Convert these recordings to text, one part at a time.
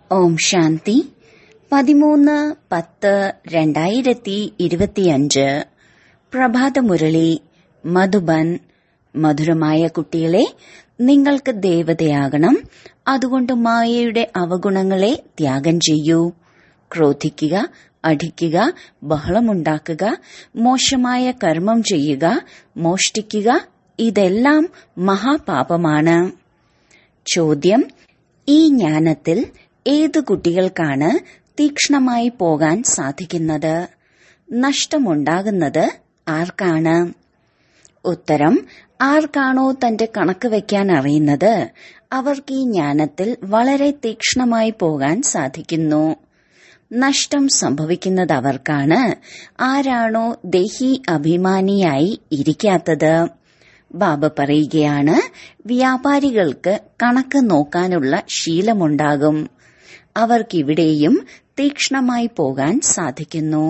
ഓം ശാന്തി പതിമൂന്ന് പത്ത് രണ്ടായിരത്തി ഇരുപത്തിയഞ്ച് പ്രഭാതമുരളി മധുബൻ മധുരമായ കുട്ടികളെ നിങ്ങൾക്ക് ദേവതയാകണം അതുകൊണ്ട് മായയുടെ അവഗുണങ്ങളെ ത്യാഗം ചെയ്യൂ ക്രോധിക്കുക അടിക്കുക ബഹളമുണ്ടാക്കുക മോശമായ കർമ്മം ചെയ്യുക മോഷ്ടിക്കുക ഇതെല്ലാം മഹാപാപമാണ് ചോദ്യം ഈ ജ്ഞാനത്തിൽ ഏതു കുട്ടികൾക്കാണ് തീക്ഷ്ണമായി പോകാൻ സാധിക്കുന്നത് നഷ്ടമുണ്ടാകുന്നത് ആർക്കാണ് ഉത്തരം ആർക്കാണോ തന്റെ കണക്ക് വയ്ക്കാൻ അറിയുന്നത് അവർക്ക് ഈ ജ്ഞാനത്തിൽ വളരെ തീക്ഷ്ണമായി പോകാൻ സാധിക്കുന്നു നഷ്ടം സംഭവിക്കുന്നത് അവർക്കാണ് ആരാണോ ദേഹി അഭിമാനിയായി ഇരിക്കാത്തത് ബാബ പറയുകയാണ് വ്യാപാരികൾക്ക് കണക്ക് നോക്കാനുള്ള ശീലമുണ്ടാകും അവർക്കിവിടെയും തീക്ഷ്ണമായി പോകാൻ സാധിക്കുന്നു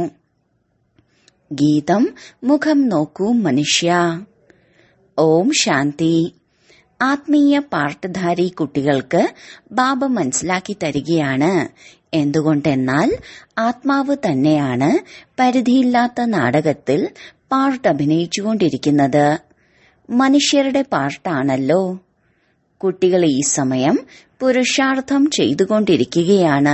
ഗീതം മുഖം നോക്കൂ മനുഷ്യ ഓം ശാന്തി ആത്മീയ പാർട്ട്ധാരി കുട്ടികൾക്ക് ബാബ മനസ്സിലാക്കി തരികയാണ് എന്തുകൊണ്ടെന്നാൽ ആത്മാവ് തന്നെയാണ് പരിധിയില്ലാത്ത നാടകത്തിൽ പാർട്ട് അഭിനയിച്ചുകൊണ്ടിരിക്കുന്നത് മനുഷ്യരുടെ പാർട്ടാണല്ലോ കുട്ടികൾ ഈ സമയം പുരുഷാർത്ഥം ചെയ്തുകൊണ്ടിരിക്കുകയാണ്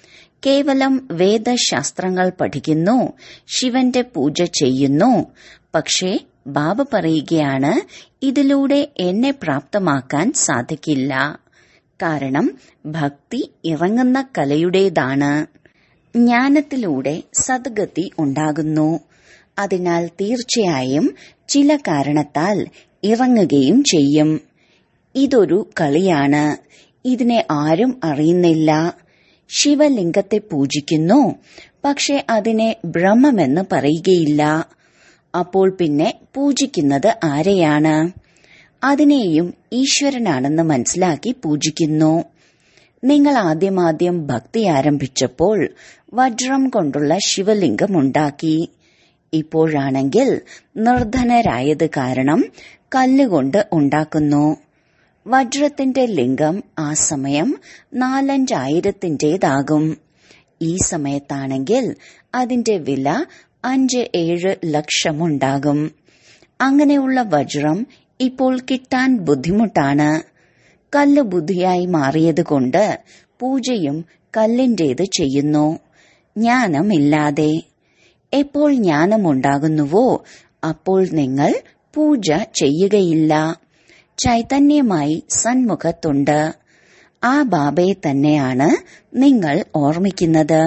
കേവലം വേദശാസ്ത്രങ്ങൾ പഠിക്കുന്നു ശിവന്റെ പൂജ ചെയ്യുന്നു പക്ഷേ ബാബ പറയുകയാണ് ഇതിലൂടെ എന്നെ പ്രാപ്തമാക്കാൻ സാധിക്കില്ല കാരണം ഭക്തി ഇറങ്ങുന്ന കലയുടേതാണ് ജ്ഞാനത്തിലൂടെ സദ്ഗതി ഉണ്ടാകുന്നു അതിനാൽ തീർച്ചയായും ചില കാരണത്താൽ ഇറങ്ങുകയും ചെയ്യും ഇതൊരു കളിയാണ് ഇതിനെ ആരും അറിയുന്നില്ല ശിവലിംഗത്തെ പൂജിക്കുന്നു പക്ഷെ അതിനെ ബ്രഹ്മമെന്ന് പറയുകയില്ല അപ്പോൾ പിന്നെ പൂജിക്കുന്നത് ആരെയാണ് അതിനെയും ഈശ്വരനാണെന്ന് മനസ്സിലാക്കി പൂജിക്കുന്നു നിങ്ങൾ ആദ്യമാദ്യം ഭക്തി ആരംഭിച്ചപ്പോൾ വജ്രം കൊണ്ടുള്ള ശിവലിംഗം ഉണ്ടാക്കി ഇപ്പോഴാണെങ്കിൽ നിർധനരായത് കാരണം കല്ലുകൊണ്ട് ഉണ്ടാക്കുന്നു വജ്രത്തിന്റെ ലിംഗം ആ സമയം നാലഞ്ചായിരത്തിന്റേതാകും ഈ സമയത്താണെങ്കിൽ അതിന്റെ വില അഞ്ച് ഏഴ് ലക്ഷമുണ്ടാകും അങ്ങനെയുള്ള വജ്രം ഇപ്പോൾ കിട്ടാൻ ബുദ്ധിമുട്ടാണ് കല്ല് ബുദ്ധിയായി മാറിയതുകൊണ്ട് പൂജയും കല്ലിന്റേത് ചെയ്യുന്നു ജ്ഞാനമില്ലാതെ എപ്പോൾ ജ്ഞാനമുണ്ടാകുന്നുവോ അപ്പോൾ നിങ്ങൾ പൂജ ചെയ്യുകയില്ല ചൈതന്യമായി സന്മുഖത്തുണ്ട് ആ ബാബയെ തന്നെയാണ് നിങ്ങൾ ഓർമ്മിക്കുന്നത്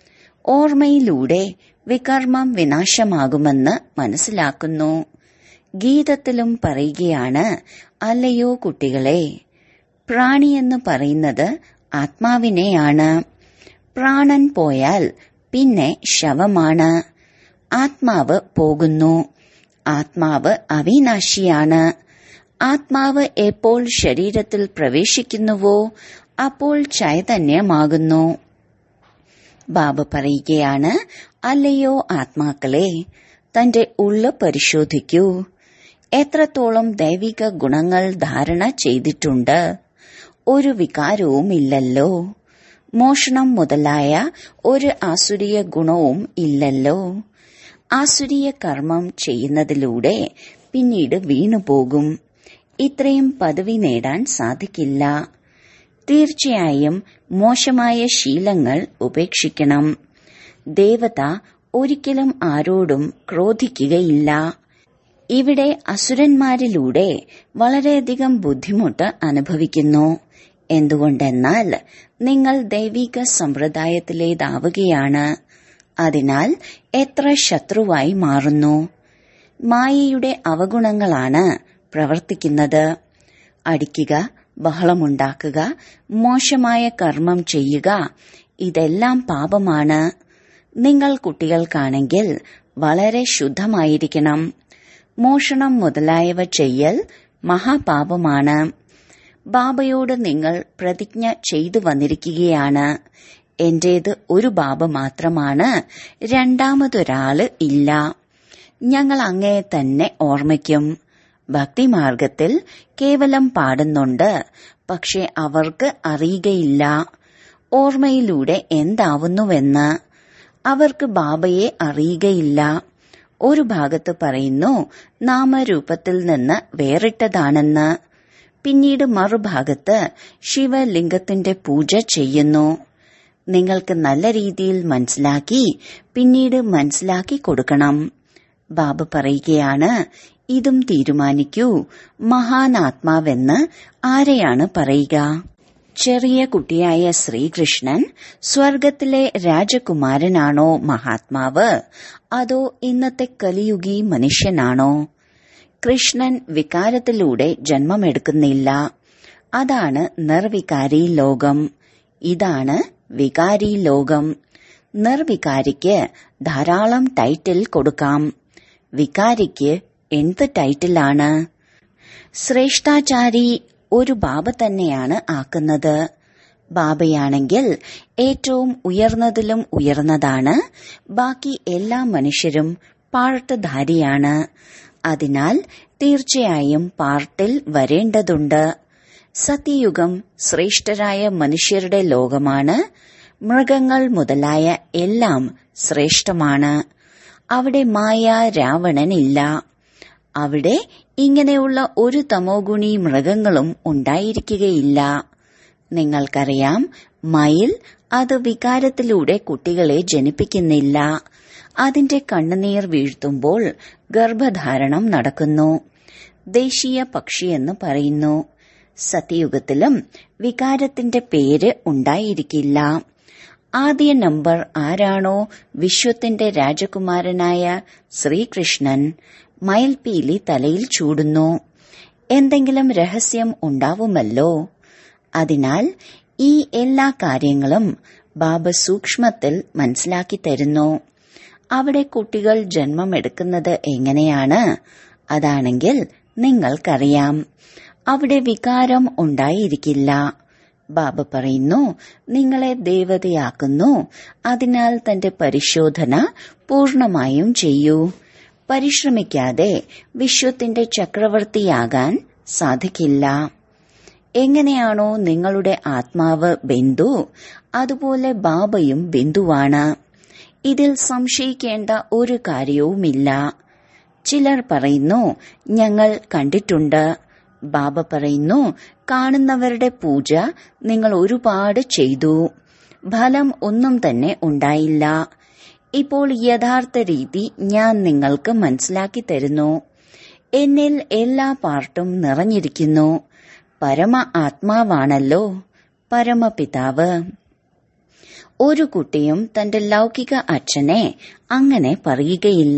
ഓർമ്മയിലൂടെ വികർമ്മം വിനാശമാകുമെന്ന് മനസ്സിലാക്കുന്നു ഗീതത്തിലും പറയുകയാണ് അല്ലയോ കുട്ടികളെ പ്രാണിയെന്ന് പറയുന്നത് ആത്മാവിനെയാണ് പ്രാണൻ പോയാൽ പിന്നെ ശവമാണ് ആത്മാവ് പോകുന്നു ആത്മാവ് അവിനാശിയാണ് ആത്മാവ് എപ്പോൾ ശരീരത്തിൽ പ്രവേശിക്കുന്നുവോ അപ്പോൾ ചൈതന്യമാകുന്നു ബാബ പറയുകയാണ് അല്ലയോ ആത്മാക്കളെ തന്റെ ഉള്ള് പരിശോധിക്കൂ എത്രത്തോളം ദൈവിക ഗുണങ്ങൾ ധാരണ ചെയ്തിട്ടുണ്ട് ഒരു വികാരവുമില്ലല്ലോ മോഷണം മുതലായ ഒരു ആസുരീയ ഗുണവും ഇല്ലല്ലോ ആസുരീയ കർമ്മം ചെയ്യുന്നതിലൂടെ പിന്നീട് വീണുപോകും ഇത്രയും പദവി നേടാൻ സാധിക്കില്ല തീർച്ചയായും മോശമായ ശീലങ്ങൾ ഉപേക്ഷിക്കണം ദേവത ഒരിക്കലും ആരോടും ക്രോധിക്കുകയില്ല ഇവിടെ അസുരന്മാരിലൂടെ വളരെയധികം ബുദ്ധിമുട്ട് അനുഭവിക്കുന്നു എന്തുകൊണ്ടെന്നാൽ നിങ്ങൾ ദൈവിക സമ്പ്രദായത്തിലേതാവുകയാണ് അതിനാൽ എത്ര ശത്രുവായി മാറുന്നു മായയുടെ അവഗുണങ്ങളാണ് പ്രവർത്തിക്കുന്നത് അടിക്കുക ബഹളമുണ്ടാക്കുക മോശമായ കർമ്മം ചെയ്യുക ഇതെല്ലാം പാപമാണ് നിങ്ങൾ കുട്ടികൾക്കാണെങ്കിൽ വളരെ ശുദ്ധമായിരിക്കണം മോഷണം മുതലായവ ചെയ്യൽ മഹാപാപമാണ് ബാബയോട് നിങ്ങൾ പ്രതിജ്ഞ ചെയ്തു വന്നിരിക്കുകയാണ് എന്റേത് ഒരു ബാബ മാത്രമാണ് രണ്ടാമതൊരാള് ഇല്ല ഞങ്ങൾ അങ്ങയെ തന്നെ ഓർമ്മിക്കും ഭക്തിമാർഗത്തിൽ കേവലം പാടുന്നുണ്ട് പക്ഷെ അവർക്ക് അറിയുകയില്ല ഓർമ്മയിലൂടെ എന്താവുന്നുവെന്ന് അവർക്ക് ബാബയെ അറിയുകയില്ല ഒരു ഭാഗത്ത് പറയുന്നു നാമരൂപത്തിൽ നിന്ന് വേറിട്ടതാണെന്ന് പിന്നീട് മറുഭാഗത്ത് ശിവലിംഗത്തിന്റെ പൂജ ചെയ്യുന്നു നിങ്ങൾക്ക് നല്ല രീതിയിൽ മനസ്സിലാക്കി പിന്നീട് മനസ്സിലാക്കി കൊടുക്കണം ബാബ പറയുകയാണ് ഇതും തീരുമാനിക്കൂ മഹാനാത്മാവെന്ന് ആരെയാണ് പറയുക ചെറിയ കുട്ടിയായ ശ്രീകൃഷ്ണൻ സ്വർഗത്തിലെ രാജകുമാരനാണോ മഹാത്മാവ് അതോ ഇന്നത്തെ കലിയുഗി മനുഷ്യനാണോ കൃഷ്ണൻ വികാരത്തിലൂടെ ജന്മമെടുക്കുന്നില്ല അതാണ് നിർവികാരി ലോകം ഇതാണ് വികാരി ലോകം നിർവികാരിക്ക് ധാരാളം ടൈറ്റിൽ കൊടുക്കാം വികാരിക്ക് എന്ത് ടൈറ്റിലാണ് ശ്രേഷ്ഠാചാരി ഒരു ബാബ തന്നെയാണ് ആക്കുന്നത് ബാബയാണെങ്കിൽ ഏറ്റവും ഉയർന്നതിലും ഉയർന്നതാണ് ബാക്കി എല്ലാ മനുഷ്യരും പാഴ്ട്ടധാരിയാണ് അതിനാൽ തീർച്ചയായും പാർട്ടിൽ വരേണ്ടതുണ്ട് സത്യയുഗം ശ്രേഷ്ഠരായ മനുഷ്യരുടെ ലോകമാണ് മൃഗങ്ങൾ മുതലായ എല്ലാം ശ്രേഷ്ഠമാണ് അവിടെ മായ രാവണനില്ല അവിടെ ഇങ്ങനെയുള്ള ഒരു തമോഗുണി മൃഗങ്ങളും ഉണ്ടായിരിക്കുകയില്ല നിങ്ങൾക്കറിയാം മയിൽ അത് വികാരത്തിലൂടെ കുട്ടികളെ ജനിപ്പിക്കുന്നില്ല അതിന്റെ കണ്ണുനീർ വീഴ്ത്തുമ്പോൾ ഗർഭധാരണം നടക്കുന്നു ദേശീയ പക്ഷിയെന്ന് പറയുന്നു സത്യയുഗത്തിലും വികാരത്തിന്റെ പേര് ഉണ്ടായിരിക്കില്ല ആദ്യ നമ്പർ ആരാണോ വിശ്വത്തിന്റെ രാജകുമാരനായ ശ്രീകൃഷ്ണൻ മയിൽപീലി തലയിൽ ചൂടുന്നു എന്തെങ്കിലും രഹസ്യം ഉണ്ടാവുമല്ലോ അതിനാൽ ഈ എല്ലാ കാര്യങ്ങളും ബാബ സൂക്ഷ്മത്തിൽ മനസ്സിലാക്കി തരുന്നു അവിടെ കുട്ടികൾ ജന്മമെടുക്കുന്നത് എങ്ങനെയാണ് അതാണെങ്കിൽ നിങ്ങൾക്കറിയാം അവിടെ വികാരം ഉണ്ടായിരിക്കില്ല ബാബ പറയുന്നു നിങ്ങളെ ദേവതയാക്കുന്നു അതിനാൽ തന്റെ പരിശോധന പൂർണമായും ചെയ്യൂ പരിശ്രമിക്കാതെ വിശ്വത്തിന്റെ ചക്രവർത്തിയാകാൻ സാധിക്കില്ല എങ്ങനെയാണോ നിങ്ങളുടെ ആത്മാവ് ബിന്ദു അതുപോലെ ബാബയും ബിന്ദുവാണ് ഇതിൽ സംശയിക്കേണ്ട ഒരു കാര്യവുമില്ല ചിലർ പറയുന്നു ഞങ്ങൾ കണ്ടിട്ടുണ്ട് ബാബ പറയുന്നു കാണുന്നവരുടെ പൂജ നിങ്ങൾ ഒരുപാട് ചെയ്തു ഫലം ഒന്നും തന്നെ ഉണ്ടായില്ല ഇപ്പോൾ യഥാർത്ഥ രീതി ഞാൻ നിങ്ങൾക്ക് മനസ്സിലാക്കി തരുന്നു എന്നിൽ എല്ലാ പാർട്ടും നിറഞ്ഞിരിക്കുന്നു പരമ ആത്മാവാണല്ലോ പരമപിതാവ് ഒരു കുട്ടിയും തന്റെ ലൗകിക അച്ഛനെ അങ്ങനെ പറയുകയില്ല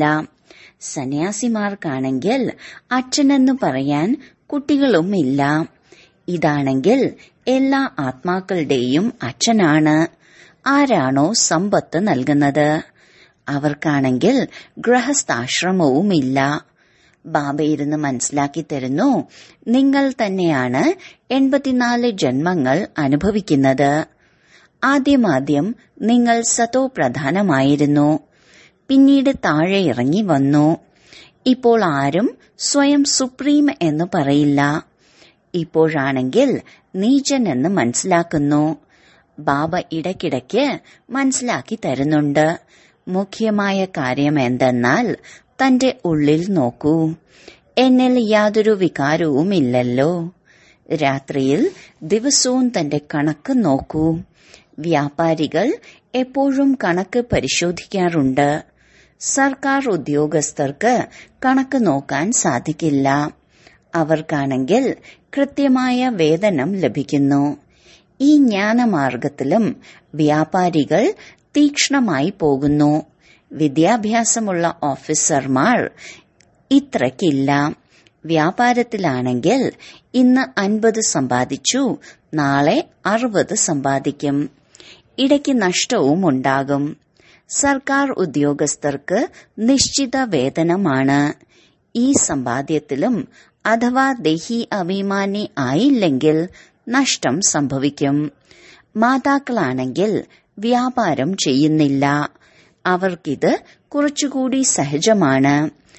സന്യാസിമാർക്കാണെങ്കിൽ അച്ഛനെന്ന് പറയാൻ കുട്ടികളും ഇല്ല ഇതാണെങ്കിൽ എല്ലാ ആത്മാക്കളുടെയും അച്ഛനാണ് ആരാണോ സമ്പത്ത് നൽകുന്നത് അവർക്കാണെങ്കിൽ ഗൃഹസ്ഥാശ്രമവുമില്ല ബാബ ഇരുന്ന് മനസ്സിലാക്കി തരുന്നു നിങ്ങൾ തന്നെയാണ് എൺപത്തിനാല് ജന്മങ്ങൾ അനുഭവിക്കുന്നത് ആദ്യമാദ്യം നിങ്ങൾ സതോ പ്രധാനമായിരുന്നു പിന്നീട് താഴെ ഇറങ്ങി വന്നു ഇപ്പോൾ ആരും സ്വയം സുപ്രീം എന്ന് പറയില്ല ഇപ്പോഴാണെങ്കിൽ നീചൻ എന്ന് മനസ്സിലാക്കുന്നു ബാബ ഇടയ്ക്കിടയ്ക്ക് മനസ്സിലാക്കി തരുന്നുണ്ട് മുഖ്യമായ കാര്യം എന്തെന്നാൽ തന്റെ ഉള്ളിൽ നോക്കൂ എന്നിൽ യാതൊരു വികാരവും ഇല്ലല്ലോ രാത്രിയിൽ ദിവസവും തന്റെ കണക്ക് നോക്കൂ വ്യാപാരികൾ എപ്പോഴും കണക്ക് പരിശോധിക്കാറുണ്ട് സർക്കാർ ഉദ്യോഗസ്ഥർക്ക് കണക്ക് നോക്കാൻ സാധിക്കില്ല അവർക്കാണെങ്കിൽ കൃത്യമായ വേതനം ലഭിക്കുന്നു ഈ ജ്ഞാനമാർഗത്തിലും വ്യാപാരികൾ തീക്ഷ്ണമായി പോകുന്നു വിദ്യാഭ്യാസമുള്ള ഓഫീസർമാർ ഇത്രയ്ക്കില്ല വ്യാപാരത്തിലാണെങ്കിൽ ഇന്ന് അൻപത് സമ്പാദിച്ചു നാളെ അറുപത് സമ്പാദിക്കും ഇടയ്ക്ക് നഷ്ടവും ഉണ്ടാകും സർക്കാർ ഉദ്യോഗസ്ഥർക്ക് നിശ്ചിത വേതനമാണ് ഈ സമ്പാദ്യത്തിലും അഥവാ ദേഹി അഭിമാനി ആയില്ലെങ്കിൽ നഷ്ടം സംഭവിക്കും മാതാക്കളാണെങ്കിൽ വ്യാപാരം ചെയ്യുന്നില്ല അവർക്കിത് കുറച്ചുകൂടി സഹജമാണ്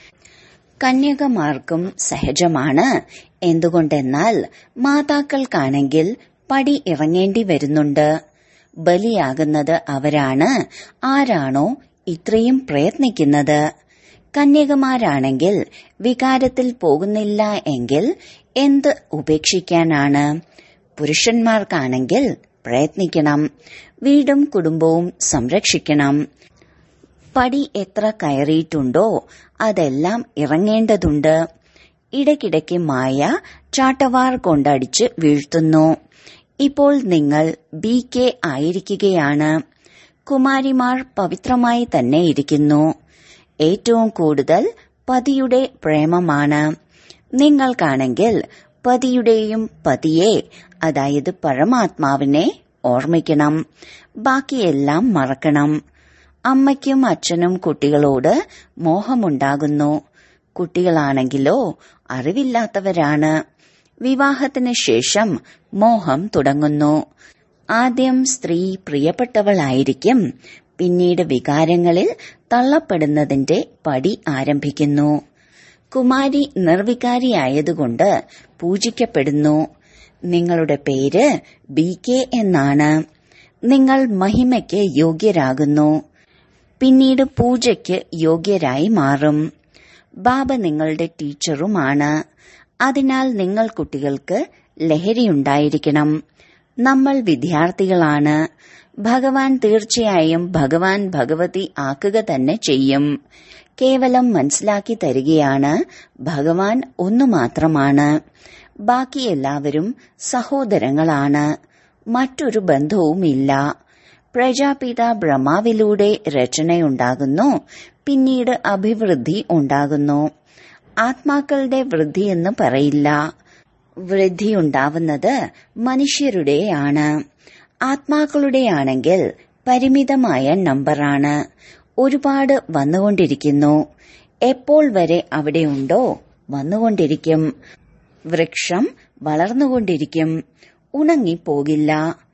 കന്യകമാർക്കും സഹജമാണ് എന്തുകൊണ്ടെന്നാൽ മാതാക്കൾക്കാണെങ്കിൽ പടി ഇറങ്ങേണ്ടി വരുന്നുണ്ട് ബലിയാകുന്നത് അവരാണ് ആരാണോ ഇത്രയും പ്രയത്നിക്കുന്നത് കന്യകമാരാണെങ്കിൽ വികാരത്തിൽ പോകുന്നില്ല എങ്കിൽ എന്ത് ഉപേക്ഷിക്കാനാണ് പുരുഷന്മാർക്കാണെങ്കിൽ പ്രയത്നിക്കണം വീടും കുടുംബവും സംരക്ഷിക്കണം പടി എത്ര കയറിയിട്ടുണ്ടോ അതെല്ലാം ഇറങ്ങേണ്ടതുണ്ട് ഇടയ്ക്കിടയ്ക്ക് മായ ചാട്ടവാർ കൊണ്ടടിച്ച് വീഴ്ത്തുന്നു ഇപ്പോൾ നിങ്ങൾ ബി കെ ആയിരിക്കുകയാണ് കുമാരിമാർ പവിത്രമായി തന്നെ ഇരിക്കുന്നു ഏറ്റവും കൂടുതൽ പതിയുടെ പ്രേമമാണ് നിങ്ങൾക്കാണെങ്കിൽ പതിയുടെയും പതിയെ അതായത് പരമാത്മാവിനെ ഓർമ്മിക്കണം ബാക്കിയെല്ലാം മറക്കണം അമ്മയ്ക്കും അച്ഛനും കുട്ടികളോട് മോഹമുണ്ടാകുന്നു കുട്ടികളാണെങ്കിലോ അറിവില്ലാത്തവരാണ് വിവാഹത്തിന് ശേഷം മോഹം തുടങ്ങുന്നു ആദ്യം സ്ത്രീ പ്രിയപ്പെട്ടവളായിരിക്കും പിന്നീട് വികാരങ്ങളിൽ തള്ളപ്പെടുന്നതിന്റെ പടി ആരംഭിക്കുന്നു കുമാരി നിർവികാരിയായതുകൊണ്ട് പൂജിക്കപ്പെടുന്നു നിങ്ങളുടെ പേര് ബി കെ എന്നാണ് നിങ്ങൾ മഹിമയ്ക്ക് യോഗ്യരാകുന്നു പിന്നീട് പൂജയ്ക്ക് യോഗ്യരായി മാറും ബാബ നിങ്ങളുടെ ടീച്ചറുമാണ് അതിനാൽ നിങ്ങൾ കുട്ടികൾക്ക് ലഹരിയുണ്ടായിരിക്കണം നമ്മൾ വിദ്യാർത്ഥികളാണ് ഭഗവാൻ തീർച്ചയായും ഭഗവാൻ ഭഗവതി ആക്കുക തന്നെ ചെയ്യും കേവലം മനസ്സിലാക്കി തരികയാണ് ഭഗവാൻ ഒന്നു മാത്രമാണ് ബാക്കി എല്ലാവരും സഹോദരങ്ങളാണ് മറ്റൊരു ബന്ധവുമില്ല പ്രജാപിത ബ്രഹ്മാവിലൂടെ രചനയുണ്ടാകുന്നു പിന്നീട് അഭിവൃദ്ധി ഉണ്ടാകുന്നു ആത്മാക്കളുടെ വൃദ്ധി എന്ന് പറയില്ല വൃദ്ധി ഉണ്ടാവുന്നത് മനുഷ്യരുടെയാണ് ആത്മാക്കളുടെയാണെങ്കിൽ പരിമിതമായ നമ്പറാണ് ഒരുപാട് വന്നുകൊണ്ടിരിക്കുന്നു എപ്പോൾ വരെ അവിടെയുണ്ടോ വന്നുകൊണ്ടിരിക്കും വൃക്ഷം വളർന്നുകൊണ്ടിരിക്കും ഉണങ്ങിപ്പോകില്ല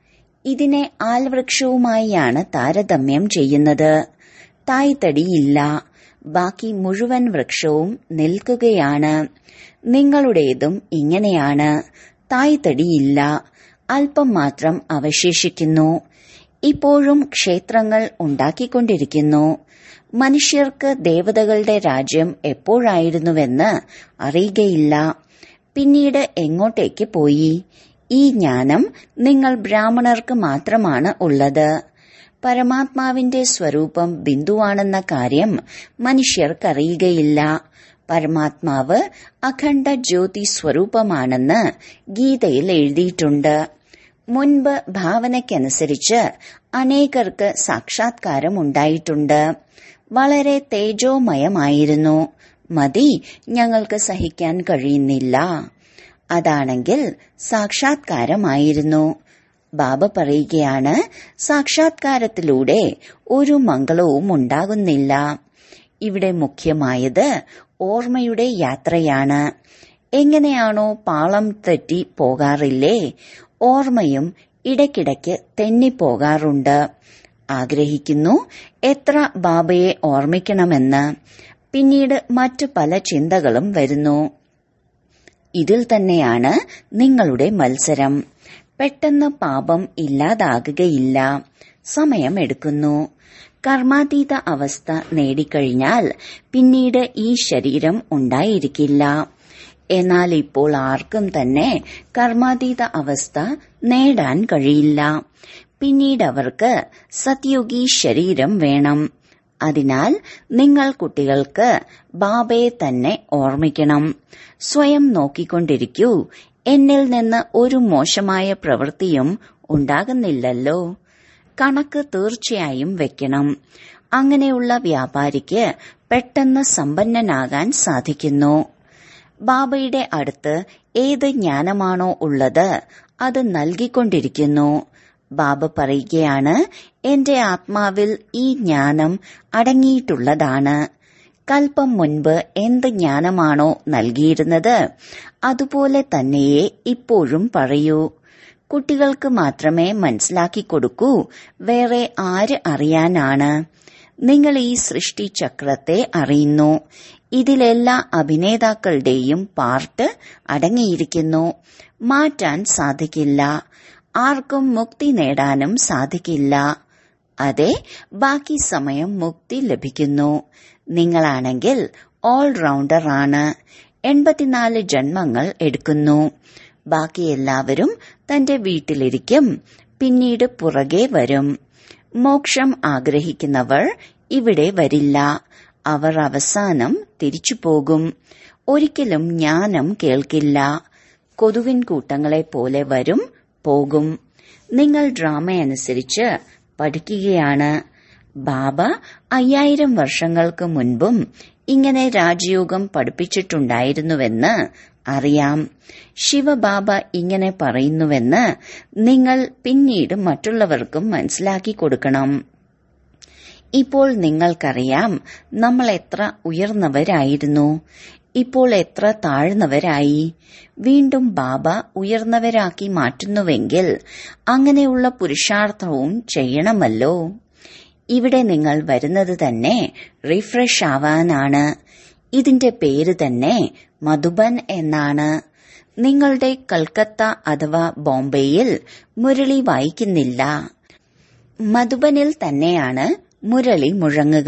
ഇതിനെ ആൽവൃക്ഷവുമായാണ് താരതമ്യം ചെയ്യുന്നത് തായ്തടിയില്ല ബാക്കി മുഴുവൻ വൃക്ഷവും നിൽക്കുകയാണ് നിങ്ങളുടേതും ഇങ്ങനെയാണ് തായ്തടിയില്ല അല്പം മാത്രം അവശേഷിക്കുന്നു ഇപ്പോഴും ക്ഷേത്രങ്ങൾ ഉണ്ടാക്കിക്കൊണ്ടിരിക്കുന്നു മനുഷ്യർക്ക് ദേവതകളുടെ രാജ്യം എപ്പോഴായിരുന്നുവെന്ന് അറിയുകയില്ല പിന്നീട് എങ്ങോട്ടേക്ക് പോയി ഈ ജ്ഞാനം നിങ്ങൾ ബ്രാഹ്മണർക്ക് മാത്രമാണ് ഉള്ളത് പരമാത്മാവിന്റെ സ്വരൂപം ബിന്ദുവാണെന്ന കാര്യം മനുഷ്യർക്കറിയുകയില്ല പരമാത്മാവ് അഖണ്ഡ ജ്യോതി സ്വരൂപമാണെന്ന് ഗീതയിൽ എഴുതിയിട്ടുണ്ട് മുൻപ് ഭാവനയ്ക്കനുസരിച്ച് അനേകർക്ക് സാക്ഷാത്കാരം ഉണ്ടായിട്ടുണ്ട് വളരെ തേജോമയമായിരുന്നു മതി ഞങ്ങൾക്ക് സഹിക്കാൻ കഴിയുന്നില്ല അതാണെങ്കിൽ സാക്ഷാത്കാരമായിരുന്നു ബാബ പറയുകയാണ് സാക്ഷാത്കാരത്തിലൂടെ ഒരു മംഗളവും ഉണ്ടാകുന്നില്ല ഇവിടെ മുഖ്യമായത് ഓർമ്മയുടെ യാത്രയാണ് എങ്ങനെയാണോ പാളം തെറ്റി പോകാറില്ലേ ഓർമ്മയും ഇടയ്ക്കിടയ്ക്ക് തെന്നിപ്പോകാറുണ്ട് ആഗ്രഹിക്കുന്നു എത്ര ബാബയെ ഓർമ്മിക്കണമെന്ന് പിന്നീട് മറ്റു പല ചിന്തകളും വരുന്നു ഇതിൽ തന്നെയാണ് നിങ്ങളുടെ മത്സരം പെട്ടെന്ന് പാപം ഇല്ലാതാകുകയില്ല സമയമെടുക്കുന്നു കർമാതീത അവസ്ഥ നേടിക്കഴിഞ്ഞാൽ പിന്നീട് ഈ ശരീരം ഉണ്ടായിരിക്കില്ല എന്നാൽ ഇപ്പോൾ ആർക്കും തന്നെ കർമാതീത അവസ്ഥ നേടാൻ കഴിയില്ല പിന്നീട് അവർക്ക് സത്യുഗി ശരീരം വേണം അതിനാൽ നിങ്ങൾ കുട്ടികൾക്ക് ബാബയെ തന്നെ ഓർമ്മിക്കണം സ്വയം നോക്കിക്കൊണ്ടിരിക്കൂ എന്നിൽ നിന്ന് ഒരു മോശമായ പ്രവൃത്തിയും ഉണ്ടാകുന്നില്ലല്ലോ കണക്ക് തീർച്ചയായും വെക്കണം അങ്ങനെയുള്ള വ്യാപാരിക്ക് പെട്ടെന്ന് സമ്പന്നനാകാൻ സാധിക്കുന്നു ബാബയുടെ അടുത്ത് ഏത് ജ്ഞാനമാണോ ഉള്ളത് അത് നൽകിക്കൊണ്ടിരിക്കുന്നു ബാബ പറയുകയാണ് എന്റെ ആത്മാവിൽ ഈ ജ്ഞാനം അടങ്ങിയിട്ടുള്ളതാണ് കൽപ്പം മുൻപ് എന്ത് ജ്ഞാനമാണോ നൽകിയിരുന്നത് അതുപോലെ തന്നെയേ ഇപ്പോഴും പറയൂ കുട്ടികൾക്ക് മാത്രമേ മനസ്സിലാക്കി കൊടുക്കൂ വേറെ ആര് അറിയാനാണ് നിങ്ങൾ ഈ സൃഷ്ടി ചക്രത്തെ അറിയുന്നു ഇതിലെല്ലാ അഭിനേതാക്കളുടെയും പാർട്ട് അടങ്ങിയിരിക്കുന്നു മാറ്റാൻ സാധിക്കില്ല ആർക്കും മുക്തി നേടാനും സാധിക്കില്ല അതെ ബാക്കി സമയം മുക്തി ലഭിക്കുന്നു നിങ്ങളാണെങ്കിൽ ഓൾറൗണ്ടർ ആണ് എൺപത്തിനാല് ജന്മങ്ങൾ എടുക്കുന്നു ബാക്കി എല്ലാവരും തന്റെ വീട്ടിലിരിക്കും പിന്നീട് പുറകെ വരും മോക്ഷം ആഗ്രഹിക്കുന്നവർ ഇവിടെ വരില്ല അവർ അവസാനം തിരിച്ചു പോകും ഒരിക്കലും ജ്ഞാനം കേൾക്കില്ല കൊതുവിൻ കൂട്ടങ്ങളെ പോലെ വരും പോകും നിങ്ങൾ ഡ്രാമയനുസരിച്ച് പഠിക്കുകയാണ് ബാബ അയ്യായിരം വർഷങ്ങൾക്ക് മുൻപും ഇങ്ങനെ രാജയോഗം പഠിപ്പിച്ചിട്ടുണ്ടായിരുന്നുവെന്ന് അറിയാം ശിവബാബ ഇങ്ങനെ പറയുന്നുവെന്ന് നിങ്ങൾ പിന്നീട് മറ്റുള്ളവർക്കും മനസ്സിലാക്കി കൊടുക്കണം ഇപ്പോൾ നിങ്ങൾക്കറിയാം നമ്മൾ എത്ര ഉയർന്നവരായിരുന്നു ഇപ്പോൾ എത്ര താഴ്ന്നവരായി വീണ്ടും ബാബ ഉയർന്നവരാക്കി മാറ്റുന്നുവെങ്കിൽ അങ്ങനെയുള്ള പുരുഷാർത്ഥവും ചെയ്യണമല്ലോ ഇവിടെ നിങ്ങൾ വരുന്നത് തന്നെ റിഫ്രഷ് ആവാനാണ് ഇതിന്റെ പേര് തന്നെ മധുബൻ എന്നാണ് നിങ്ങളുടെ കൽക്കത്ത അഥവാ ബോംബെയിൽ മുരളി വായിക്കുന്നില്ല മധുബനിൽ തന്നെയാണ് മുരളി മുഴങ്ങുക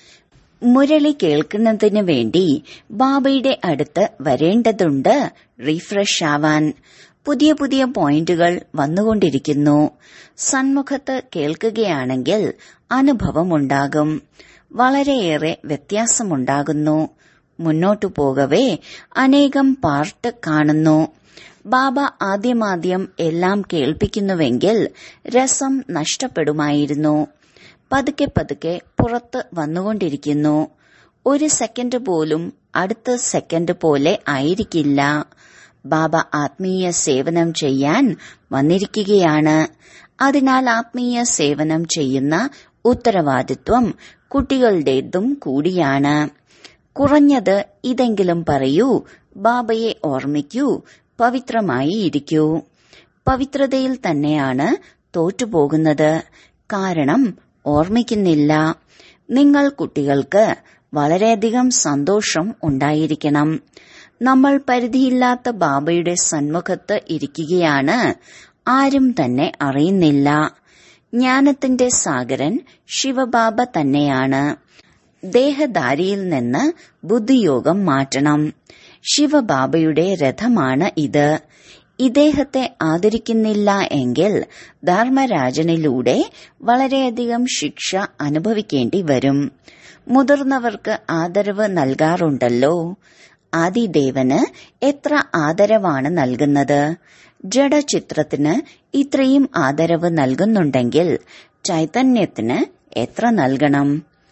മുരളി കേൾക്കുന്നതിന് വേണ്ടി ബാബയുടെ അടുത്ത് വരേണ്ടതുണ്ട് റീഫ്രഷ് ആവാൻ പുതിയ പുതിയ പോയിന്റുകൾ വന്നുകൊണ്ടിരിക്കുന്നു സന്മുഖത്ത് കേൾക്കുകയാണെങ്കിൽ അനുഭവമുണ്ടാകും വളരെയേറെ വ്യത്യാസമുണ്ടാകുന്നു മുന്നോട്ടു പോകവേ അനേകം പാർട്ട് കാണുന്നു ബാബ ആദ്യമാദ്യം എല്ലാം കേൾപ്പിക്കുന്നുവെങ്കിൽ രസം നഷ്ടപ്പെടുമായിരുന്നു പതുക്കെ പതുക്കെ പുറത്ത് വന്നുകൊണ്ടിരിക്കുന്നു ഒരു സെക്കൻഡ് പോലും അടുത്ത സെക്കൻഡ് പോലെ ആയിരിക്കില്ല ബാബ ആത്മീയ സേവനം ചെയ്യാൻ വന്നിരിക്കുകയാണ് അതിനാൽ ആത്മീയ സേവനം ചെയ്യുന്ന ഉത്തരവാദിത്വം കുട്ടികളുടേതും കൂടിയാണ് കുറഞ്ഞത് ഇതെങ്കിലും പറയൂ ബാബയെ ഓർമ്മിക്കൂ പവിത്രമായി ഇരിക്കൂ പവിത്രതയിൽ തന്നെയാണ് തോറ്റുപോകുന്നത് കാരണം ഓർമ്മിക്കുന്നില്ല നിങ്ങൾ കുട്ടികൾക്ക് വളരെയധികം സന്തോഷം ഉണ്ടായിരിക്കണം നമ്മൾ പരിധിയില്ലാത്ത ബാബയുടെ സന്മുഖത്ത് ഇരിക്കുകയാണ് ആരും തന്നെ അറിയുന്നില്ല ജ്ഞാനത്തിന്റെ സാഗരൻ ശിവബാബ തന്നെയാണ് ദേഹധാരിയിൽ നിന്ന് ബുദ്ധിയോഗം മാറ്റണം ശിവബാബയുടെ രഥമാണ് ഇത് ഇദ്ദേഹത്തെ ആദരിക്കുന്നില്ല എങ്കിൽ ധർമ്മരാജനിലൂടെ വളരെയധികം ശിക്ഷ അനുഭവിക്കേണ്ടി വരും മുതിർന്നവർക്ക് ആദരവ് നൽകാറുണ്ടല്ലോ ആദിദേവന് എത്ര ആദരവാണ് നൽകുന്നത് ജഡചിത്രത്തിന് ഇത്രയും ആദരവ് നൽകുന്നുണ്ടെങ്കിൽ ചൈതന്യത്തിന് എത്ര നൽകണം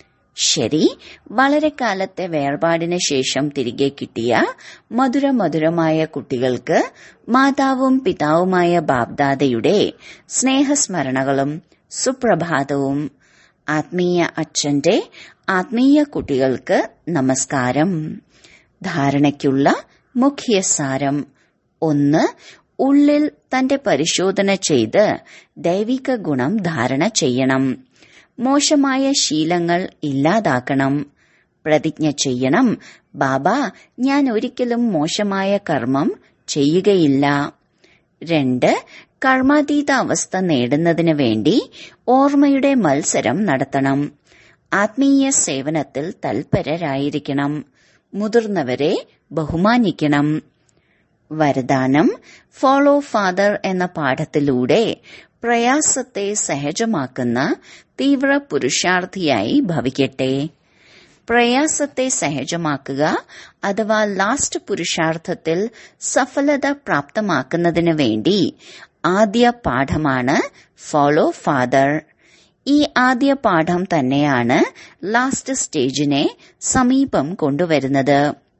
ശരി വളരെ കാലത്തെ വേർപാടിന് ശേഷം തിരികെ കിട്ടിയ മധുര മധുരമായ കുട്ടികൾക്ക് മാതാവും പിതാവുമായ ബാബ്ദാദയുടെ സ്നേഹസ്മരണകളും സുപ്രഭാതവും ആത്മീയ അച്ഛന്റെ ആത്മീയ കുട്ടികൾക്ക് നമസ്കാരം ധാരണയ്ക്കുള്ള മുഖ്യസാരം ഒന്ന് ഉള്ളിൽ തന്റെ പരിശോധന ചെയ്ത് ദൈവിക ഗുണം ധാരണ ചെയ്യണം മോശമായ ശീലങ്ങൾ ഇല്ലാതാക്കണം പ്രതിജ്ഞ ചെയ്യണം ബാബ ഞാൻ ഒരിക്കലും മോശമായ കർമ്മം ചെയ്യുകയില്ല രണ്ട് കർമാതീത അവസ്ഥ നേടുന്നതിന് വേണ്ടി ഓർമ്മയുടെ മത്സരം നടത്തണം ആത്മീയ സേവനത്തിൽ തൽപരരായിരിക്കണം മുതിർന്നവരെ ബഹുമാനിക്കണം വരദാനം ഫോളോ ഫാദർ എന്ന പാഠത്തിലൂടെ പ്രയാസത്തെ സഹജമാക്കുന്ന തീവ്ര പുരുഷാർത്ഥിയായി ഭവിക്കട്ടെ പ്രയാസത്തെ സഹജമാക്കുക അഥവാ ലാസ്റ്റ് പുരുഷാർത്ഥത്തിൽ സഫലത പ്രാപ്തമാക്കുന്നതിന് വേണ്ടി ആദ്യ പാഠമാണ് ഫോളോ ഫാദർ ഈ ആദ്യ പാഠം തന്നെയാണ് ലാസ്റ്റ് സ്റ്റേജിനെ സമീപം കൊണ്ടുവരുന്നത്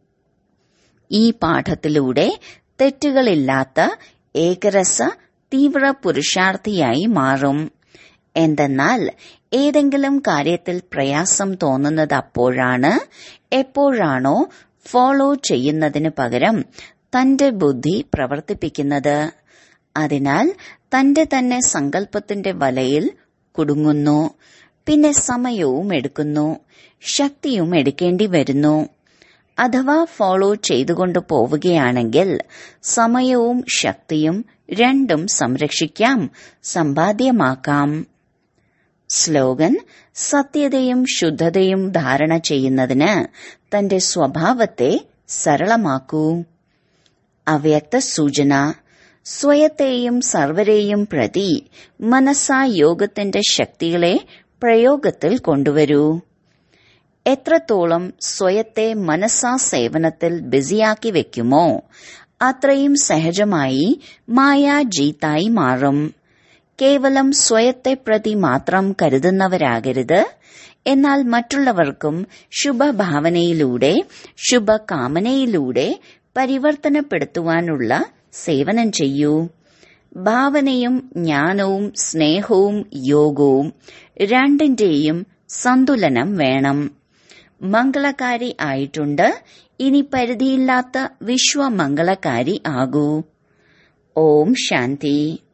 ഈ പാഠത്തിലൂടെ തെറ്റുകളില്ലാത്ത ഏകരസ തീവ്ര പുരുഷാർത്ഥിയായി മാറും എന്തെന്നാൽ ഏതെങ്കിലും കാര്യത്തിൽ പ്രയാസം തോന്നുന്നത് അപ്പോഴാണ് എപ്പോഴാണോ ഫോളോ ചെയ്യുന്നതിന് പകരം തന്റെ ബുദ്ധി പ്രവർത്തിപ്പിക്കുന്നത് അതിനാൽ തന്റെ തന്നെ സങ്കല്പത്തിന്റെ വലയിൽ കുടുങ്ങുന്നു പിന്നെ സമയവും എടുക്കുന്നു ശക്തിയും എടുക്കേണ്ടി വരുന്നു അഥവാ ഫോളോ ചെയ്തുകൊണ്ട് പോവുകയാണെങ്കിൽ സമയവും ശക്തിയും രണ്ടും സംരക്ഷിക്കാം സമ്പാദ്യമാക്കാം സ്ലോഗൻ സത്യതയും ശുദ്ധതയും ധാരണ ചെയ്യുന്നതിന് തന്റെ സ്വഭാവത്തെ സരളമാക്കൂ അവ്യക്ത സൂചന സ്വയത്തെയും സർവരെയും പ്രതി മനസ്സാ യോഗത്തിന്റെ ശക്തികളെ പ്രയോഗത്തിൽ കൊണ്ടുവരൂ എത്രത്തോളം സ്വയത്തെ മനസ്സാ സേവനത്തിൽ ബിസിയാക്കി വെക്കുമോ അത്രയും സഹജമായി മായാജീത്തായി മാറും കേവലം സ്വയത്തെ പ്രതി മാത്രം കരുതുന്നവരാകരുത് എന്നാൽ മറ്റുള്ളവർക്കും ശുഭഭാവനയിലൂടെ ശുഭകാമനയിലൂടെ പരിവർത്തനപ്പെടുത്തുവാനുള്ള സേവനം ചെയ്യൂ ഭാവനയും ജ്ഞാനവും സ്നേഹവും യോഗവും രണ്ടിന്റെയും സന്തുലനം വേണം മംഗളകാരി ആയിട്ടുണ്ട് ഇനി പരിധിയില്ലാത്ത വിശ്വമംഗളകാരി ആകൂ ഓം ശാന്തി